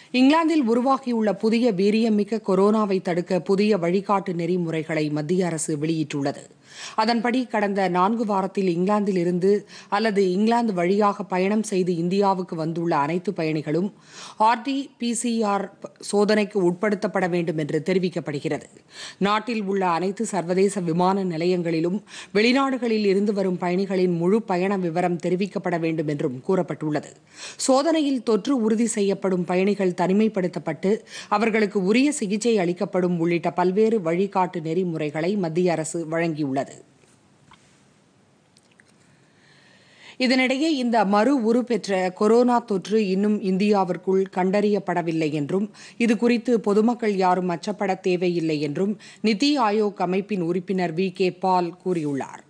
இங்கிலாந்தில் உருவாகியுள்ள புதிய வீரியமிக்க கொரோனாவை தடுக்க புதிய வழிகாட்டு நெறிமுறைகளை மத்திய அரசு வெளியிட்டுள்ளது அதன்படி கடந்த நான்கு வாரத்தில் இங்கிலாந்தில் இருந்து அல்லது இங்கிலாந்து வழியாக பயணம் செய்து இந்தியாவுக்கு வந்துள்ள அனைத்து பயணிகளும் ஆர்டி பிசிஆர் சோதனைக்கு உட்படுத்தப்பட வேண்டும் என்று தெரிவிக்கப்படுகிறது நாட்டில் உள்ள அனைத்து சர்வதேச விமான நிலையங்களிலும் வெளிநாடுகளில் இருந்து வரும் பயணிகளின் முழு பயண விவரம் தெரிவிக்கப்பட வேண்டும் என்றும் கூறப்பட்டுள்ளது சோதனையில் தொற்று உறுதி செய்யப்படும் பயணிகள் தனிமைப்படுத்தப்பட்டு அவர்களுக்கு உரிய சிகிச்சை அளிக்கப்படும் உள்ளிட்ட பல்வேறு வழிகாட்டு நெறிமுறைகளை மத்திய அரசு வழங்கியுள்ளது இதனிடையே இந்த மறு உரு பெற்ற கொரோனா தொற்று இன்னும் இந்தியாவிற்குள் கண்டறியப்படவில்லை என்றும் இது குறித்து பொதுமக்கள் யாரும் அச்சப்பட தேவையில்லை என்றும் நித்தி ஆயோக் அமைப்பின் உறுப்பினர் வி கே பால் கூறியுள்ளார்